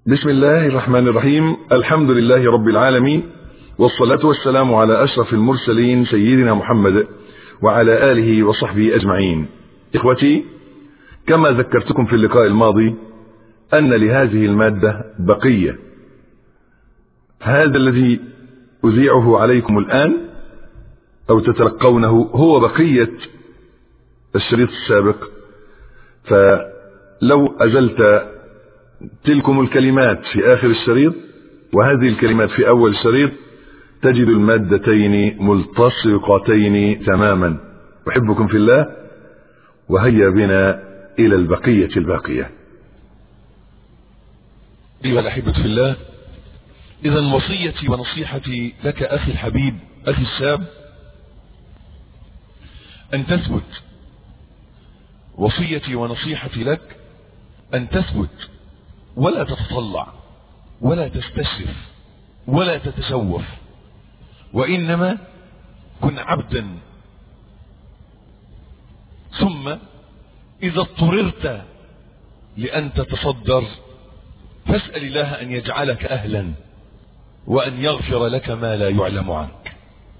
بسم الله الرحمن الرحيم الحمد لله رب العالمين والصلاة والسلام على أشرف المرسلين سيدنا محمد وعلى آله وصحبه أجمعين إخوتي كما ذكرتكم في اللقاء الماضي أن لهذه المادة بقية هذا الذي أذيعه عليكم الآن أو تتلقونه هو بقية الشريط السابق فلو أزلت تلكم الكلمات في آخر الشريط وهذه الكلمات في أول الشريط تجد المادتين ملتصقتين تماما أحبكم في الله وهيا بنا إلى البقية الباقية أيها الأحبة في الله إذا وصيتي ونصيحتي لك أخي الحبيب أخي الشاب أن تثبت وصيتي ونصيحتي لك أن تثبت ولا تتطلع ولا تستشرف ولا تتشوف وإنما كن عبدا ثم إذا اضطررت لأن تتصدر فاسأل الله أن يجعلك أهلا وأن يغفر لك ما لا يعلم عنك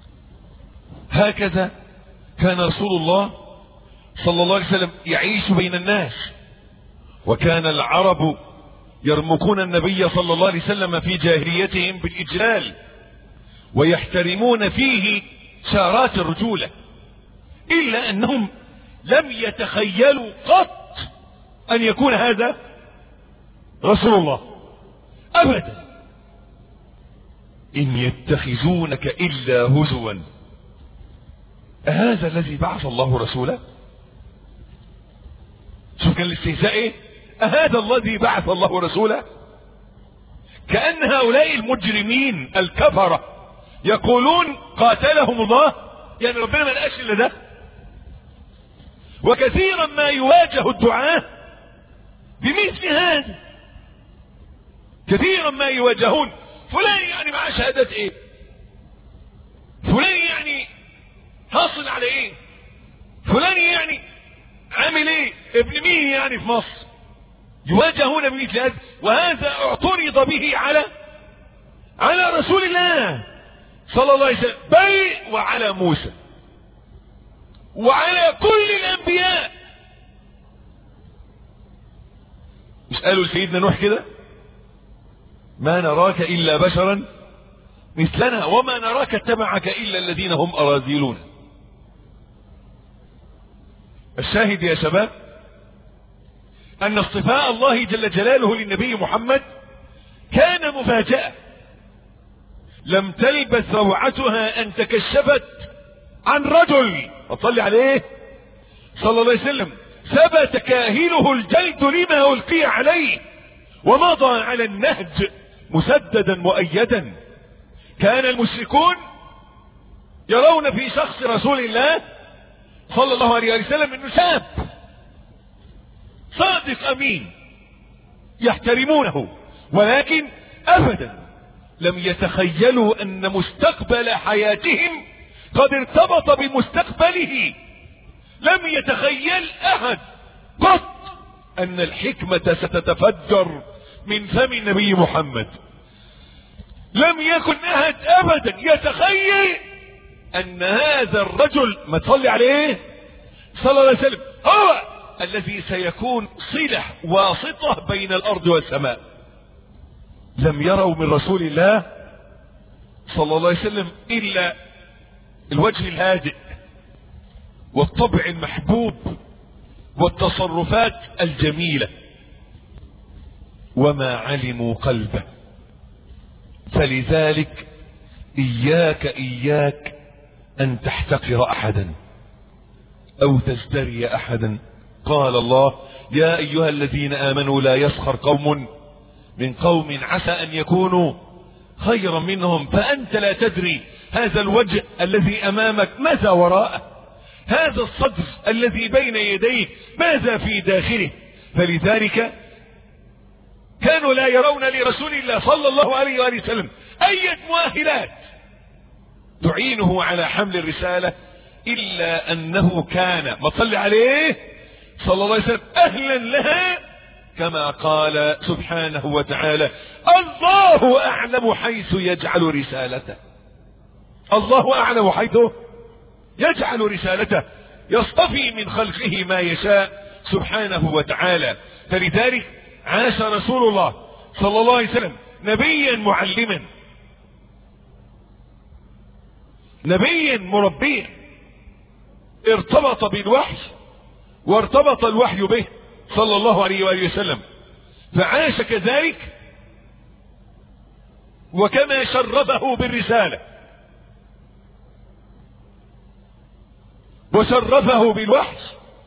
هكذا كان رسول الله صلى الله عليه وسلم يعيش بين الناس وكان العرب يرمقون النبي صلى الله عليه وسلم في جاهليتهم بالإجلال ويحترمون فيه شارات الرجولة إلا أنهم لم يتخيلوا قط أن يكون هذا رسول الله أبدا إن يتخذونك إلا هزوا أهذا الذي بعث الله رسوله شوف كان الاستهزاء ايه أهذا الذي بعث الله رسوله كأن هؤلاء المجرمين الكفرة يقولون قاتلهم الله يعني ربنا ما لقاش الا ده وكثيرا ما يواجه الدعاة بمثل هذا كثيرا ما يواجهون فلان يعني معاه شهادات ايه فلان يعني حاصل على ايه فلان يعني عامل ايه ابن مين يعني في مصر يواجهون بمثل هذا وهذا اعترض به على على رسول الله صلى الله عليه وسلم بل وعلى موسى وعلى كل الانبياء مش قالوا لسيدنا نوح كده ما نراك الا بشرا مثلنا وما نراك اتبعك الا الذين هم اراذلون الشاهد يا شباب ان اصطفاء الله جل جلاله للنبي محمد كان مفاجأة لم تلبث روعتها ان تكشفت عن رجل وصلي عليه صلى الله عليه وسلم ثبت كاهله الجلد لما القي عليه ومضى على النهج مسددا مؤيدا كان المشركون يرون في شخص رسول الله صلى الله عليه وسلم انه شاب صادق امين يحترمونه ولكن ابدا لم يتخيلوا ان مستقبل حياتهم قد ارتبط بمستقبله لم يتخيل احد قط ان الحكمة ستتفجر من فم النبي محمد لم يكن احد ابدا يتخيل ان هذا الرجل ما تصلي عليه صلى الله عليه وسلم هو الذي سيكون صلة واسطة بين الارض والسماء لم يروا من رسول الله صلى الله عليه وسلم الا الوجه الهادئ والطبع المحبوب والتصرفات الجميلة وما علموا قلبه فلذلك اياك اياك ان تحتقر احدا او تزدري احدا قال الله يا ايها الذين امنوا لا يسخر قوم من قوم عسى ان يكونوا خيرا منهم فانت لا تدري هذا الوجه الذي امامك ماذا وراءه هذا الصدر الذي بين يديه ماذا في داخله فلذلك كانوا لا يرون لرسول الله صلى الله عليه وآله وسلم أي مؤهلات تعينه على حمل الرسالة إلا أنه كان ما صلي عليه صلى الله عليه وسلم أهلا لها كما قال سبحانه وتعالى الله أعلم حيث يجعل رسالته الله أعلم حيث يجعل رسالته يصطفي من خلقه ما يشاء سبحانه وتعالى فلذلك عاش رسول الله صلى الله عليه وسلم نبيا معلما نبيا مربيا ارتبط بالوحي وارتبط الوحي به صلى الله عليه وآله وسلم فعاش كذلك وكما شرفه بالرسالة وشرفه بالوحي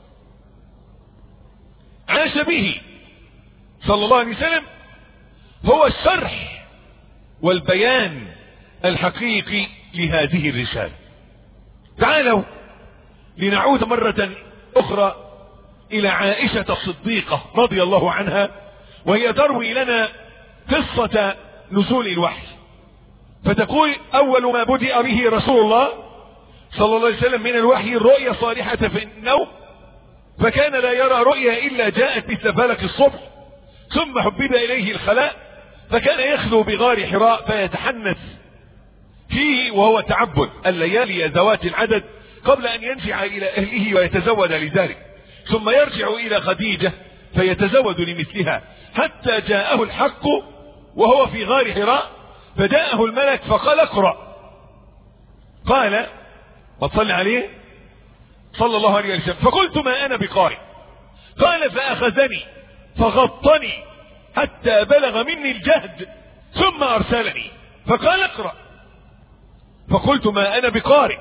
عاش به صلى الله عليه وسلم هو الشرح والبيان الحقيقي لهذه الرسالة تعالوا لنعود مرة أخرى إلى عائشة الصديقة رضي الله عنها وهي تروي لنا قصة نزول الوحي فتقول أول ما بدأ به رسول الله صلى الله عليه وسلم من الوحي الرؤيا صالحة في النوم فكان لا يرى رؤيا إلا جاءت مثل فلك الصبح ثم حبب إليه الخلاء فكان يخلو بغار حراء فيتحنث فيه وهو تعبد الليالي ذوات العدد قبل أن ينفع إلى أهله ويتزود لذلك ثم يرجع إلى خديجة فيتزود لمثلها حتى جاءه الحق وهو في غار حراء فجاءه الملك فقال اقرأ قال وصلي عليه صلى الله عليه وسلم فقلت ما أنا بقارئ قال فأخذني فغطني حتى بلغ مني الجهد ثم أرسلني فقال اقرأ فقلت ما أنا بقارئ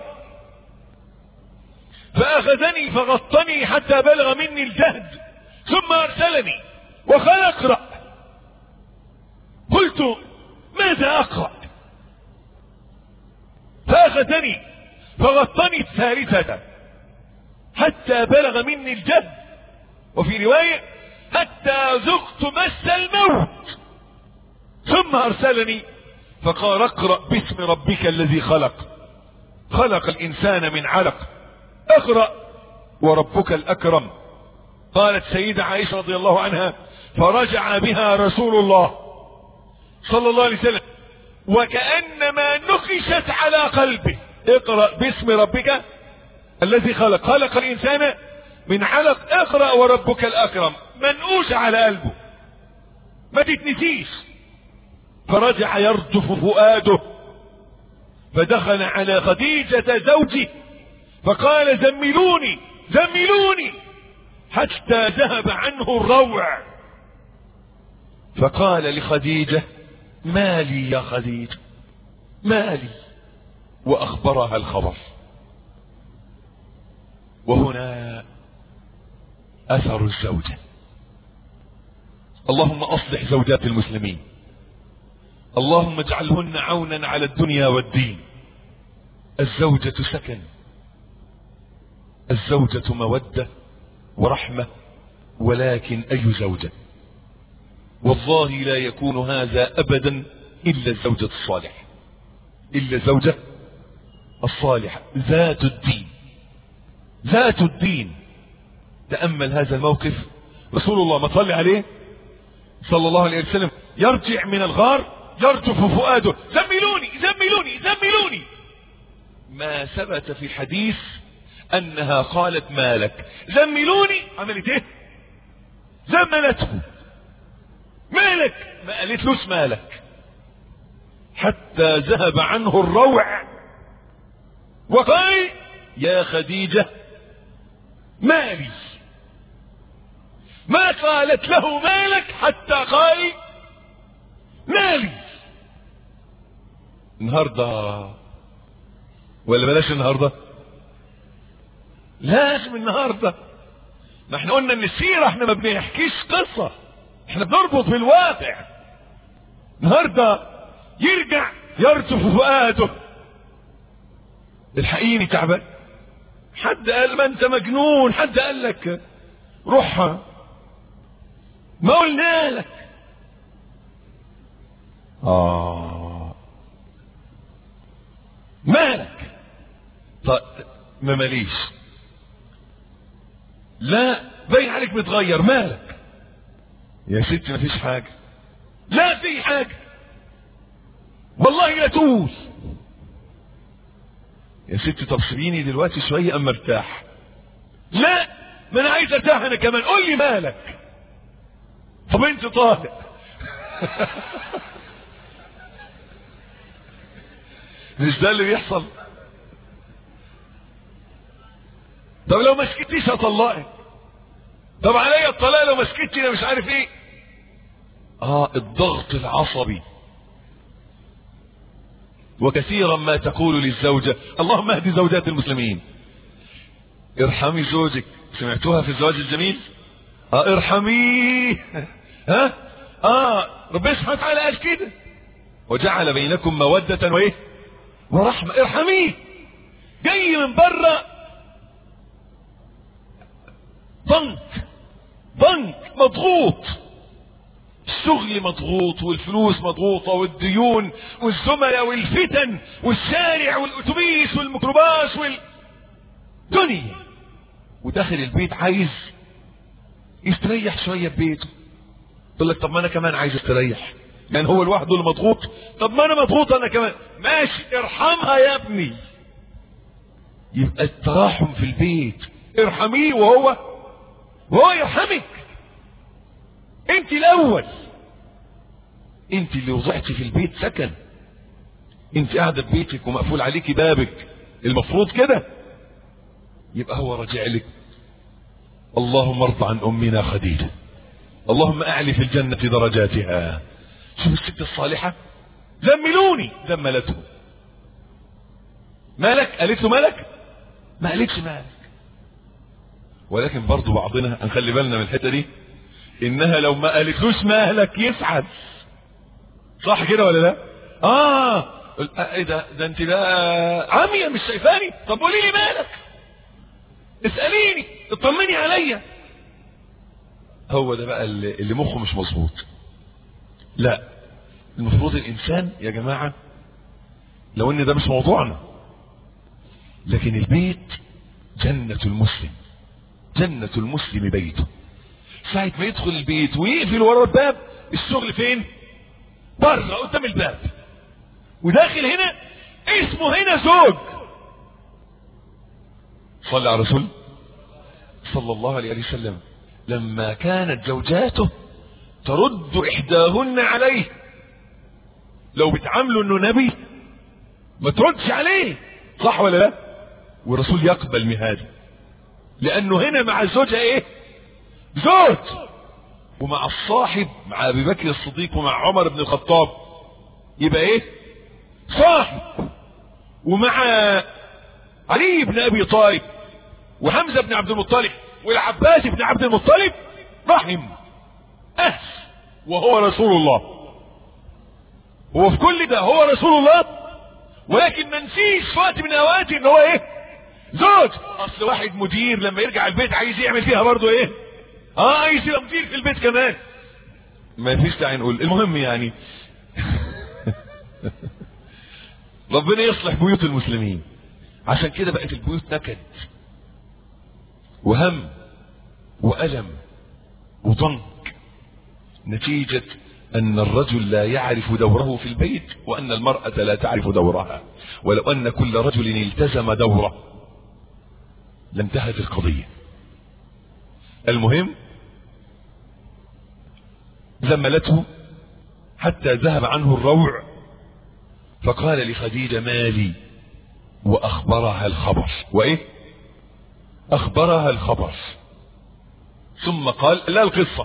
فأخذني فغطني حتى بلغ مني الجهد ثم أرسلني وقال اقرأ قلت ماذا أقرأ فأخذني فغطني الثالثة حتى بلغ مني الجهد وفي رواية حتى ذقت مس الموت ثم أرسلني فقال اقرأ باسم ربك الذي خلق خلق الإنسان من علق اقرأ وربك الأكرم قالت سيدة عائشة رضي الله عنها فرجع بها رسول الله صلى الله عليه وسلم وكأنما نقشت على قلبه اقرأ باسم ربك الذي خلق خلق الإنسان من علق اقرأ وربك الأكرم منقوش على قلبه ما تتنسيش فرجع يرجف فؤاده فدخل على خديجة زوجه فقال زملوني زملوني حتى ذهب عنه الروع فقال لخديجة ما لي يا خديجة ما لي وأخبرها الخبر وهنا أثر الزوجة اللهم أصلح زوجات المسلمين اللهم اجعلهن عونا على الدنيا والدين الزوجة سكن الزوجة مودة ورحمة ولكن أي زوجة والله لا يكون هذا أبدا إلا الزوجة الصالحة إلا الزوجة الصالحة ذات الدين ذات الدين تأمل هذا الموقف رسول الله ما صلي عليه صلى الله عليه وسلم يرجع من الغار يرجف فؤاده زملوني زملوني زملوني ما ثبت في حديث انها قالت مالك زملوني عملت ايه زملته مالك ما قالت له مالك حتى ذهب عنه الروع وقال يا خديجة مالي ما قالت له مالك حتى قال مالي النهارده ولا بلاش النهارده لازم النهارده ما احنا قلنا ان السيره احنا ما بنحكيش قصه احنا بنربط بالواقع النهارده يرجع يرجف فؤاده الحقيني تعبان حد قال ما انت مجنون حد قال لك روحها ما قلنا لك آه مالك طيب ما ماليش لا باين عليك متغير مالك يا ست مفيش حاجة لا في حاجة والله لا تقول يا ست طب سيبيني دلوقتي شوية اما ارتاح لا ما انا عايز ارتاح انا كمان قول لي مالك طب انت طالق مش ده اللي بيحصل طب لو ما سكتيش هطلقك طب عليا الطلاق لو ما سكتش انا مش عارف ايه اه الضغط العصبي وكثيرا ما تقول للزوجة اللهم اهد زوجات المسلمين ارحمي زوجك سمعتوها في الزواج الجميل اه ارحميه ها اه ربنا سبحانه وتعالى قال كده وجعل بينكم مودة وايه ورحمة ارحميه جاي من بره ضنك ضنك مضغوط الشغل مضغوط والفلوس مضغوطة والديون والزملاء والفتن والشارع والاتوبيس والميكروباص والدنيا وداخل البيت عايز يستريح شوية ببيته تقول لك طب ما انا كمان عايز استريح يعني هو لوحده اللي مضغوط طب ما انا مضغوط انا كمان ماشي ارحمها يا ابني يبقى التراحم في البيت ارحميه وهو وهو يرحمك انت الاول انت اللي وضعتي في البيت سكن انت قاعده في بيتك ومقفول عليكي بابك المفروض كده يبقى هو راجع لك اللهم ارض عن امنا خديجه اللهم اعلي في الجنه درجاتها شوف الست الصالحه زملوني زملته مالك قالت له مالك ما قالتش مالك ولكن برضو بعضنا هنخلي بالنا من الحته دي انها لو ما قالتلوش مالك يسعد صح كده ولا لا اه ايه ده ده انت بقى عمية مش شايفاني طب قولي لي مالك اساليني اطمني عليا هو ده بقى اللي, اللي مخه مش مظبوط لا المفروض الانسان يا جماعه لو ان ده مش موضوعنا لكن البيت جنة المسلم جنة المسلم بيته ساعة ما يدخل البيت ويقفل ورا الباب الشغل فين بره قدام الباب وداخل هنا اسمه هنا زوج صلى على رسول صلى الله عليه وسلم لما كانت زوجاته ترد احداهن عليه لو بتعاملوا انه نبي ما تردش عليه صح ولا لا والرسول يقبل مهاده لانه هنا مع الزوجة ايه زوج ومع الصاحب مع ابي بكر الصديق ومع عمر بن الخطاب يبقى ايه صاحب ومع علي بن ابي طالب وحمزة بن عبد المطلب والعباس بن عبد المطلب رحم أهل وهو رسول الله هو في كل ده هو رسول الله ولكن ما نسيش في وقت من الاوقات ان هو ايه زوج اصل واحد مدير لما يرجع البيت عايز يعمل فيها برضه ايه اه عايز يبقى مدير في البيت كمان ما فيش داعي نقول المهم يعني ربنا يصلح بيوت المسلمين عشان كده بقت البيوت نكد وهم وألم وضنك نتيجة أن الرجل لا يعرف دوره في البيت وأن المرأة لا تعرف دورها ولو أن كل رجل التزم دوره لانتهت القضية المهم زملته حتى ذهب عنه الروع فقال لخديجة مالي وأخبرها الخبر وإيه أخبرها الخبر ثم قال لا القصة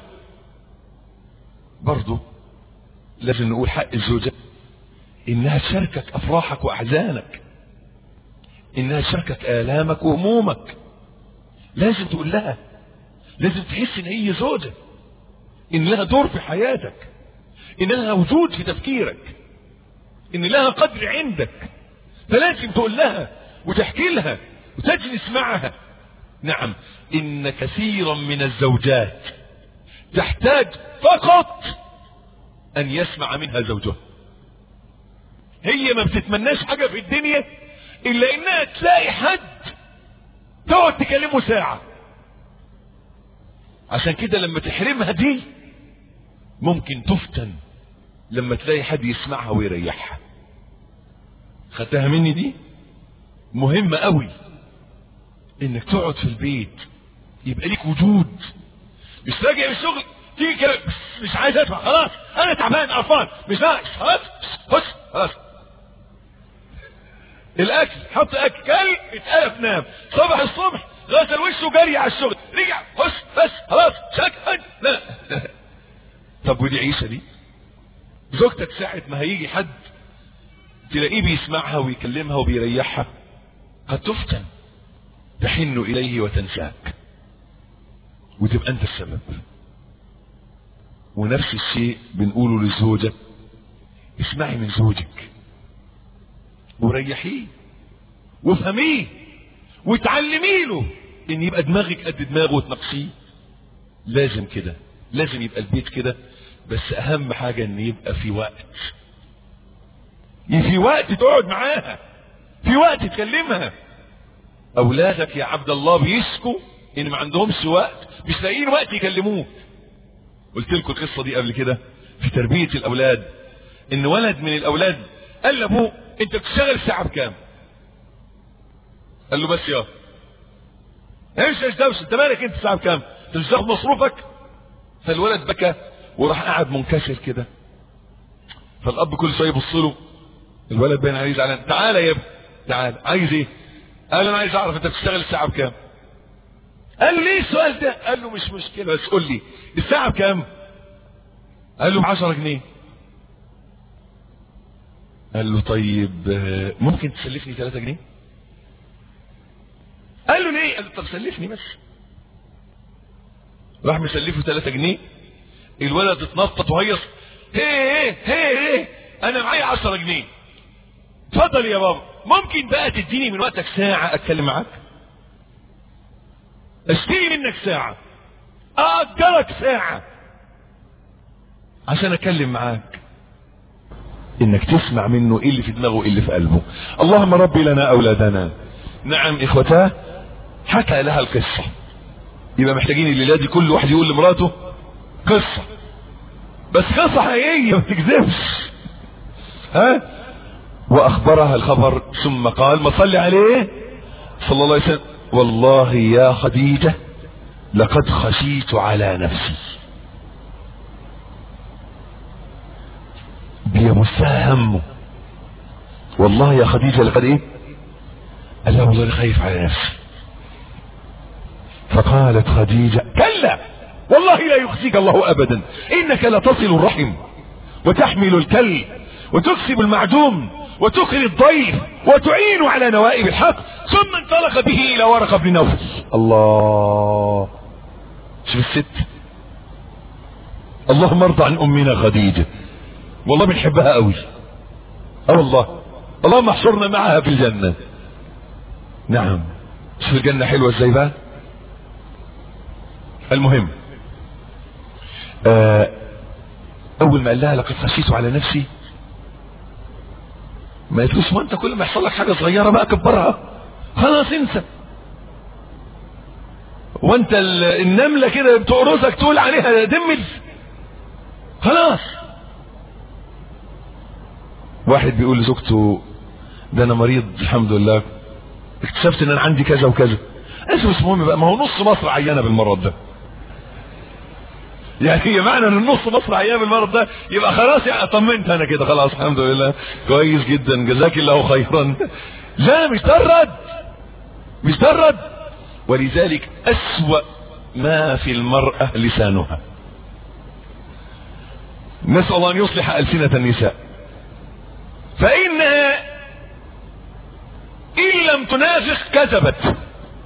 برضو لازم نقول حق الزوجة إنها تشاركك أفراحك وأحزانك إنها تشاركك آلامك وهمومك لازم تقول لها لازم تحس إن هي زوجة إن لها دور في حياتك إن لها وجود في تفكيرك إن لها قدر عندك فلازم تقول لها وتحكي لها وتجلس معها نعم إن كثيرا من الزوجات تحتاج فقط أن يسمع منها زوجها هي ما بتتمناش حاجة في الدنيا إلا إنها تلاقي حد تقعد تكلمه ساعة عشان كده لما تحرمها دي ممكن تفتن لما تلاقي حد يسمعها ويريحها خدتها مني دي مهمة قوي انك تقعد في البيت يبقى ليك وجود مش راجع من الشغل تيجي كده مش عايز اسمع خلاص انا تعبان قرفان مش ناقص خلاص خش خلاص الاكل حط اكل كل اتقلب نام صبح الصبح غسل وشه وجري على الشغل رجع خش بس خلاص شك لا طب ودي عيشه دي زوجتك ساعة ما هيجي حد تلاقيه بيسمعها ويكلمها وبيريحها قد تفتن تحن إليه وتنساك وتبقى أنت السبب ونفس الشيء بنقوله للزوجة اسمعي من زوجك وريحيه وافهميه وتعلمي له ان يبقى دماغك قد دماغه وتناقشيه لازم كده لازم يبقى البيت كده بس اهم حاجة ان يبقى في وقت في وقت تقعد معاها في وقت تكلمها اولادك يا عبد الله بيشكوا ان ما عندهمش وقت مش لاقيين وقت يكلموك قلت لكم القصه دي قبل كده في تربيه الاولاد ان ولد من الاولاد قال لابوه انت بتشتغل الساعه بكام قال له بس يا ايش ايش دوش انت مالك انت الساعه بكام انت مش تاخد مصروفك فالولد بكى وراح قاعد منكسر كده فالاب كل شويه يبص له الولد باين عليه زعلان تعالى يا ابني تعالى عايز ايه قال انا عايز اعرف انت بتشتغل الساعه بكام قال له ليه السؤال ده قال له مش مشكله بس قول لي الساعه بكام قال له ب 10 جنيه قال له طيب ممكن تسلفني 3 جنيه قال له ليه قال له طب سلفني بس راح مسلفه 3 جنيه الولد اتنطط وهيص هي هي هي هي انا معايا 10 جنيه اتفضل يا بابا ممكن بقى تديني من وقتك ساعة اتكلم معاك اشتري منك ساعة اقدرك ساعة عشان اتكلم معاك انك تسمع منه ايه اللي في دماغه ايه اللي في قلبه اللهم ربي لنا اولادنا نعم اخوتاه حكى لها القصة يبقى محتاجين الليلة دي كل واحد يقول لمراته قصة بس قصة حقيقية ما تكذبش ها واخبرها الخبر ثم قال ما صلي عليه صلى الله عليه وسلم والله يا خديجة لقد خشيت على نفسي بيمسها همه والله يا خديجة لقد ايه قال لها والله خايف على نفسي فقالت خديجة كلا والله لا يخزيك الله ابدا انك لتصل الرحم وتحمل الكل وتكسب المعدوم وتكري الضيف وتعين على نوائب الحق ثم انطلق به الى ورقه بن نوفل الله شوف الست اللهم ارضى عن امنا خديجه والله بنحبها قوي اه والله اللهم احشرنا معها في الجنه نعم شوف الجنه حلوه ازاي بقى المهم آه اول ما قال لها لقد خشيت على نفسي ما يتقولش ما انت كل ما يحصل لك حاجه صغيره بقى كبرها خلاص انسى وانت النمله كده بتقرصك تقول عليها دمل خلاص واحد بيقول لزوجته ده انا مريض الحمد لله اكتشفت ان انا عندي كذا وكذا اسمه مش مهم بقى ما هو نص مصر عيانه بالمرض ده يعني هي معنى ان النص مصر عيان بالمرض ده يبقى خلاص يعني طمنت انا كده خلاص الحمد لله كويس جدا جزاك الله خيرا لا مش ده الرد مش ده الرد ولذلك اسوأ ما في المرأة لسانها نسأل الله ان يصلح ألسنة النساء فإنها إن لم تنافق كذبت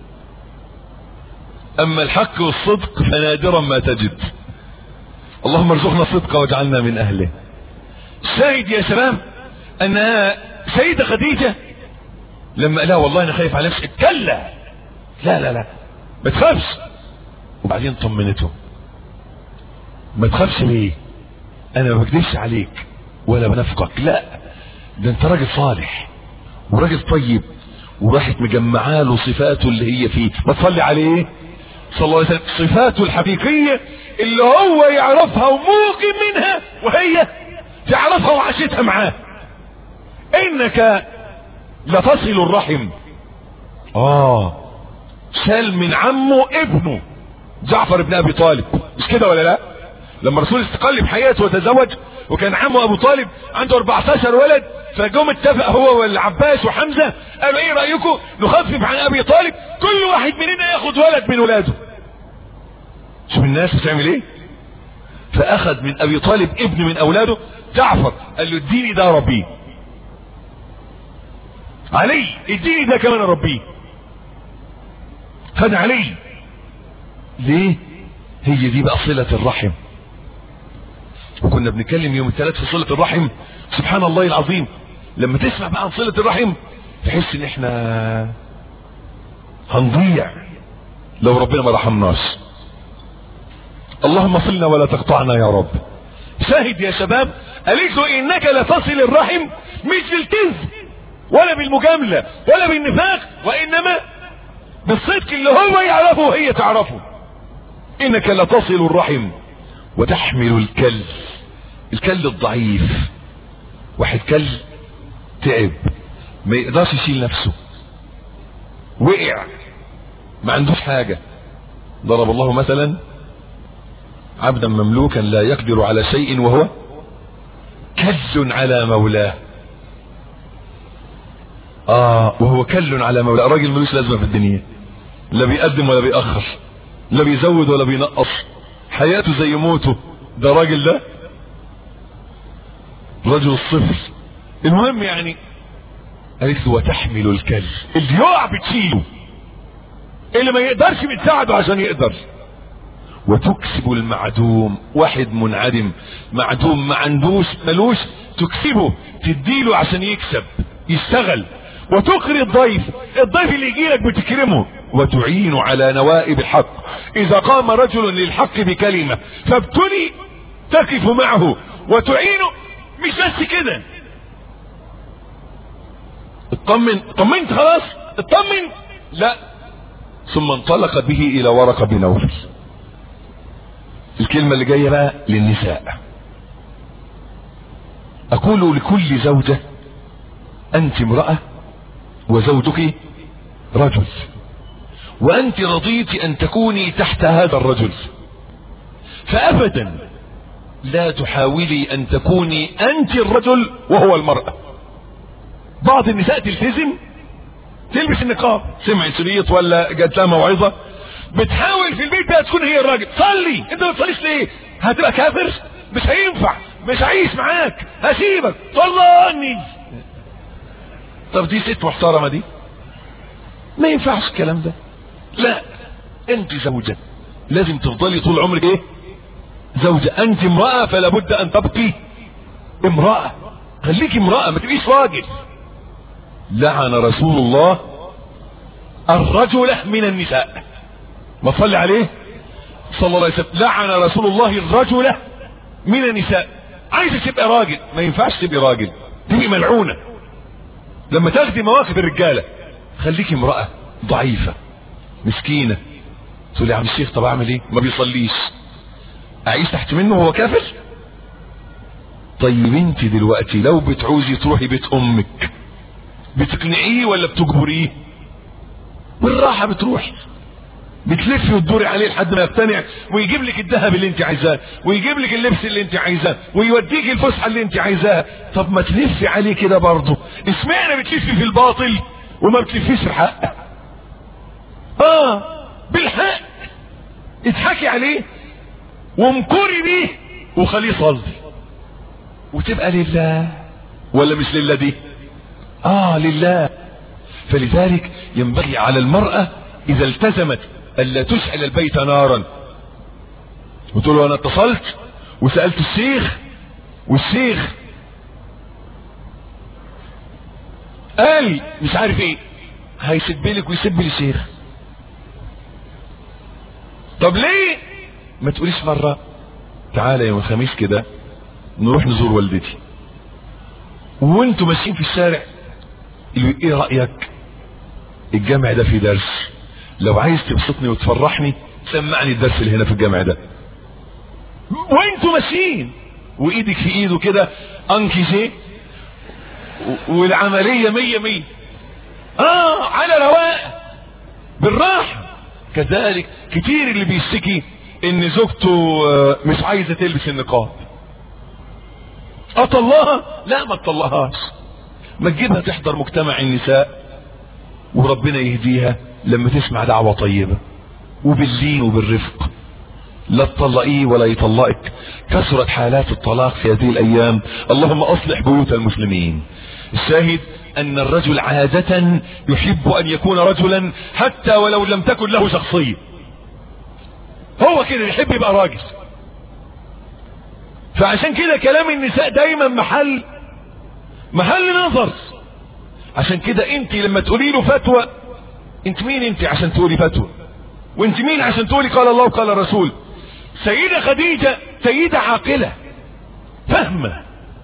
أما الحق والصدق فنادرا ما تجد اللهم ارزقنا الصدق واجعلنا من أهله شاهد يا شباب أنها سيدة خديجة لما قالها والله أنا خايف على نفسي كلا لا لا لا ما تخافش وبعدين طمنته ما تخافش ليه أنا ما بكذبش عليك ولا بنفقك لا ده أنت راجل صالح وراجل طيب وراحت مجمعه له صفاته اللي هي فيه ما تصلي عليه صلى الله عليه وسلم صفاته الحقيقية اللي هو يعرفها وموقن منها وهي تعرفها وعاشتها معاه انك لتصل الرحم اه شال من عمه ابنه جعفر بن ابي طالب مش كده ولا لا لما الرسول استقل بحياته وتزوج وكان عمه ابو طالب عنده 14 ولد فجم اتفق هو والعباس وحمزه قالوا ايه رايكم نخفف عن ابي طالب كل واحد مننا ياخد ولد من ولاده شوف الناس بتعمل ايه فاخذ من ابي طالب ابن من اولاده جعفر قال له اديني ده ربيه علي اديني ده كمان ربيه خد علي ليه هي دي بقى صلة الرحم وكنا بنتكلم يوم الثلاث في صلة الرحم سبحان الله العظيم لما تسمع بقى عن صلة الرحم تحس ان احنا هنضيع لو ربنا ما رحمناش اللهم صلنا ولا تقطعنا يا رب شاهد يا شباب قالت له انك لتصل الرحم مش بالكذب ولا بالمجاملة ولا بالنفاق وانما بالصدق اللي هو يعرفه وهي تعرفه انك لتصل الرحم وتحمل الكل الكل الضعيف واحد كل تعب ما يقدرش يشيل نفسه وقع ما عندوش حاجة ضرب الله مثلا عبدا مملوكا لا يقدر على شيء وهو كل على مولاه اه وهو كل على مولاه راجل ملوش لازمه في الدنيا لا بيقدم ولا بيأخر لا بيزود ولا بينقص حياته زي موته ده راجل ده رجل الصفر المهم يعني قالت له وتحمل الكل اللي يقع بتشيله اللي ما يقدرش بتساعده عشان يقدر وتكسب المعدوم واحد منعدم معدوم ما عندوش ملوش تكسبه تديله عشان يكسب يشتغل وتقري الضيف الضيف اللي يجي لك بتكرمه وتعين على نوائب الحق اذا قام رجل للحق بكلمة فابتلي تقف معه وتعينه مش بس كده اطمن طمنت خلاص اطمن لا ثم انطلقت به الى ورقة بن نوفل الكلمة اللي جاية بقى للنساء اقول لكل زوجة انت امرأة وزوجك رجل وانت رضيت ان تكوني تحت هذا الرجل فابدا لا تحاولي ان تكوني انت الرجل وهو المرأة بعض النساء تلتزم تلبس النقاب سمعت شريط ولا جات لها موعظة بتحاول في البيت بقى تكون هي الراجل صلي انت ما تصليش ليه هتبقى كافر مش هينفع مش هعيش معاك هسيبك طلعني طب دي ست محترمة دي ما ينفعش الكلام ده لا انت زوجة لازم تفضلي طول عمرك ايه زوجة انت امرأة فلا بد ان تبقي امرأة خليك امرأة ما تبقيش راجل لعن رسول الله الرجل من النساء ما صلي عليه صلى الله عليه وسلم لعن رسول الله الرجل من النساء عايزة تبقى راجل ما ينفعش تبقى راجل تبقى ملعونة لما تاخدي مواقف الرجالة خليكي امرأة ضعيفة مسكينة تقول يا عم الشيخ طب اعمل ايه ما بيصليش اعيش تحت منه وهو كافر طيب انت دلوقتي لو بتعوزي تروحي بيت امك بتقنعيه ولا بتجبريه بالراحة بتروحي بتلفي وتدوري عليه لحد ما يقتنع ويجيب لك الذهب اللي انت عايزاه ويجيب لك اللبس اللي انت عايزاه ويوديك الفسحه اللي انت عايزاها طب ما تلفي عليه كده برضه اسمعنا بتلفي في الباطل وما بتلفيش في الحق اه بالحق اضحكي عليه وامكري بيه وخليه يصلي وتبقى لله ولا مش لله دي اه لله فلذلك ينبغي على المرأة اذا التزمت الا تشعل البيت نارا وتقول له انا اتصلت وسألت الشيخ والشيخ قال مش عارف ايه هيسب لك ويسب لي الشيخ طب ليه ما تقوليش مرة تعالى يوم الخميس كده نروح نزور والدتي وانتوا ماشيين في الشارع يقولوا ايه رأيك الجامع ده فيه درس لو عايز تبسطني وتفرحني سمعني الدرس اللي هنا في الجامع ده وانتوا ماشيين وايدك في ايده كده انكيزي والعملية مية مية اه على رواق بالراحة كذلك كتير اللي بيشتكي ان زوجته مش عايزة تلبس النقاب اطلها لا ما تطلهاش ما تجيبها تحضر مجتمع النساء وربنا يهديها لما تسمع دعوة طيبة وباللين وبالرفق لا تطلقيه ولا يطلقك كثرت حالات الطلاق في هذه الايام اللهم اصلح بيوت المسلمين الشاهد ان الرجل عادة يحب ان يكون رجلا حتى ولو لم تكن له شخصية هو كده يحب يبقى راجل فعشان كده كلام النساء دايما محل محل نظر عشان كده انت لما تقولي له فتوى انت مين انت عشان تقولي فتوى وانت مين عشان تقولي قال الله وقال الرسول سيدة خديجة سيدة عاقلة فهمة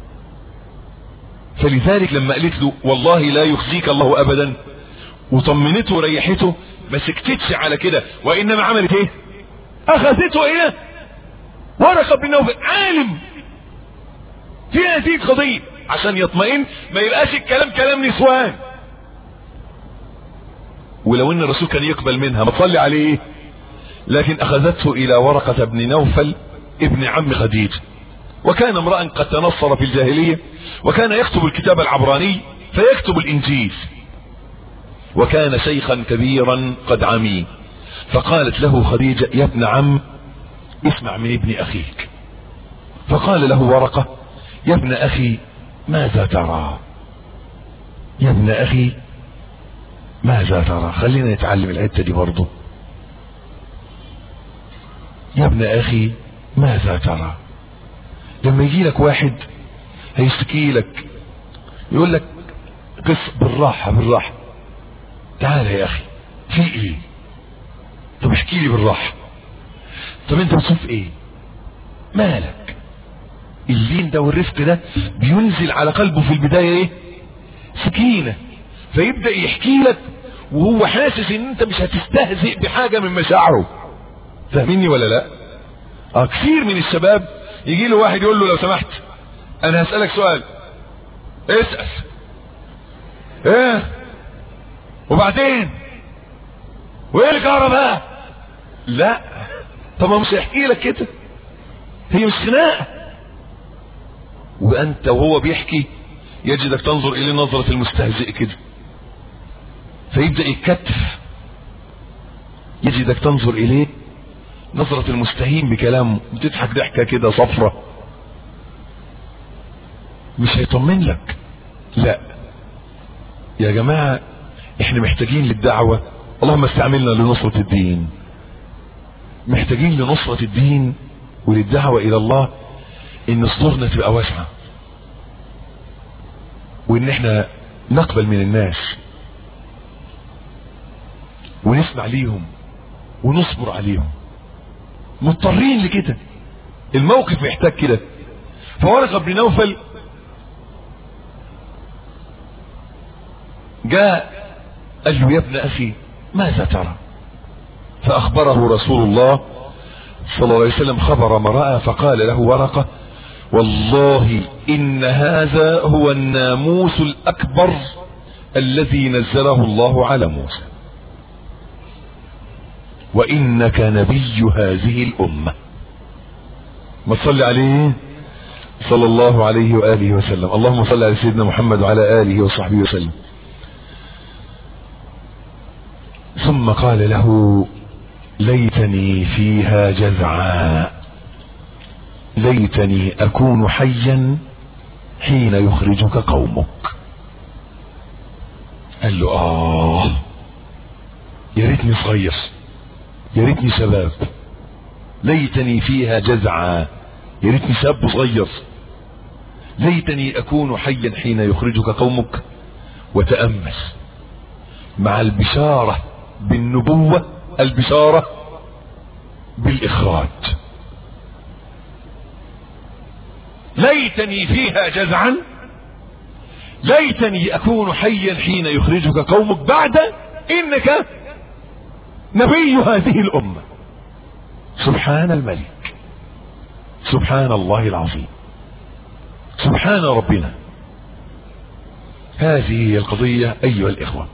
فلذلك لما قالت له والله لا يخزيك الله ابدا وطمنته وريحته ما سكتتش على كده وانما عملت ايه اخذته الى ورقة بن نوفل عالم في هذه القضية عشان يطمئن ما يبقاش الكلام كلام نسوان ولو ان الرسول كان يقبل منها ما تصلي عليه لكن اخذته الى ورقة بن نوفل ابن عم خديجة وكان امرأ قد تنصر في الجاهلية وكان يكتب الكتاب العبراني فيكتب الانجيل وكان شيخا كبيرا قد عمي فقالت له خديجة يا ابن عم اسمع من ابن اخيك فقال له ورقة يا ابن اخي ماذا ترى يا ابن اخي ماذا ترى خلينا نتعلم الحتة دي برضه يا ابن اخي ماذا ترى لما يجي لك واحد هيشتكي لك يقول لك قص بالراحة بالراحة تعال يا اخي في ايه طب احكي لي بالراحة طب انت بتشوف ايه مالك اللين ده والرفق ده بينزل على قلبه في البداية ايه سكينة فيبدأ يحكي لك وهو حاسس ان انت مش هتستهزئ بحاجة من مشاعره فاهميني ولا لا اه كثير من الشباب يجي له واحد يقول له لو سمحت انا هسألك سؤال اسأل ايه وبعدين وايه الكهرباء لا طب ما مش هيحكي لك كده هي مش خناقه وانت وهو بيحكي يجدك تنظر اليه نظرة المستهزئ كده فيبدأ يتكتف يجدك تنظر اليه نظرة المستهين بكلامه بتضحك ضحكة كده صفرة مش هيطمن لك لا يا جماعة احنا محتاجين للدعوة اللهم استعملنا لنصرة الدين محتاجين لنصرة الدين وللدعوة الى الله ان صدورنا تبقى واسعة وان احنا نقبل من الناس ونسمع ليهم ونصبر عليهم مضطرين لكده الموقف محتاج كده فورقة بن نوفل جاء قال له يا ابن اخي ماذا ترى فاخبره رسول الله صلى الله عليه وسلم خبر ما رأى فقال له ورقة والله ان هذا هو الناموس الاكبر الذي نزله الله على موسى وانك نبي هذه الامة ما تصلي عليه صلى الله عليه وآله وسلم اللهم صل على سيدنا محمد وعلى آله وصحبه وسلم ثم قال له ليتني فيها جذعا ليتني أكون حيا حين يخرجك قومك قال له آه يا ريتني صغير يا ريتني شباب ليتني فيها جزعا يا ريتني شاب صغير ليتني أكون حيا حين يخرجك قومك وتأمل مع البشارة بالنبوة البشارة بالإخراج ليتني فيها جزعا ليتني أكون حيا حين يخرجك قومك بعد إنك نبي هذه الأمة سبحان الملك سبحان الله العظيم سبحان ربنا هذه هي القضية أيها الإخوة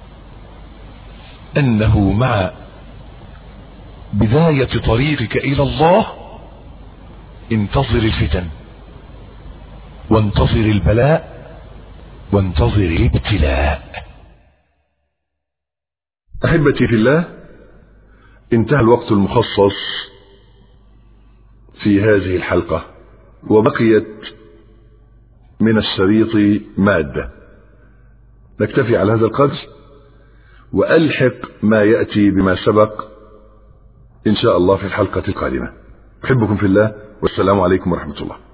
أنه مع بداية طريقك إلى الله انتظر الفتن وانتظر البلاء وانتظر الابتلاء أحبتي في الله انتهى الوقت المخصص في هذه الحلقة وبقيت من الشريط مادة نكتفي على هذا القدر وألحق ما يأتي بما سبق إن شاء الله في الحلقة القادمة أحبكم في الله والسلام عليكم ورحمة الله